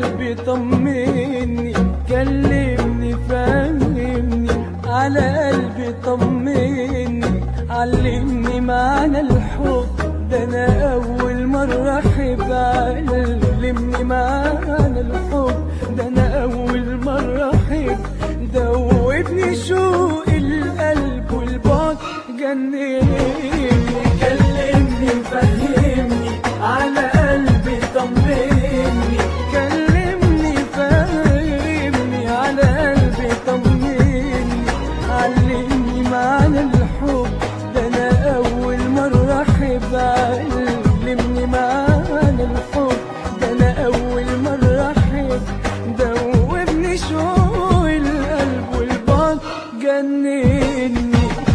قلبي طمني كلمني فهمني على قلبي طمني علمني معنى الحب ده انا اول مرة احب علمني معنى الحب ده انا اول مرة احب دوبني شوق القلب والبعد جنني كلمني فهمني على قلبي طمني كلمني فهمني على قلبي طمني علمني معنى الحب ده انا اول مرة احب علمني معنى الحب ده انا اول مرة احب دوبني شوق القلب والبعد جنني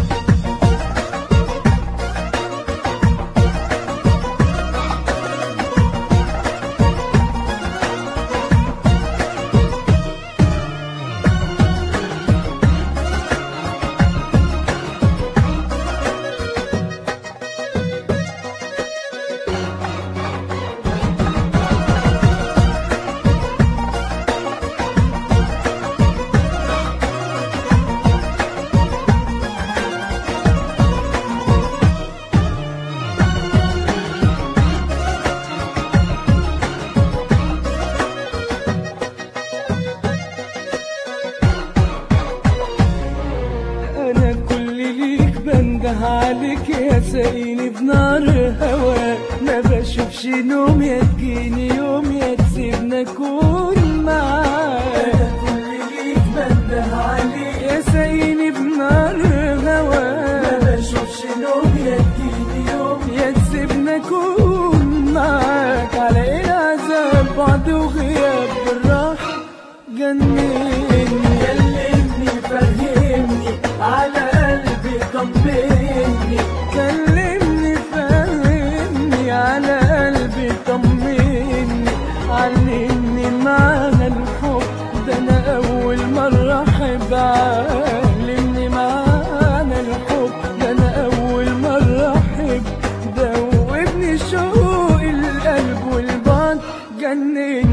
انا كل ليك بنده عليك يا ساقيني بنار هوا ما بشوفش نوم يا تجيني يوم يا تسيبنا اكون معاك انا كل ليك بنده عليك يا ساقيني بنار هوا ما بشوفش نوم يا تجيني يوم يا تسيبنا اكون معاك على ايه العذاب بعد وغياب بالراحه جنني كلمني فهمني على قلبي طمني كلمني فهمني على قلبي طمني علمني معنى الحب ده انا اول مرة احب علمني معنى الحب ده انا اول مرة احب دوبني شوق القلب والبعد جنني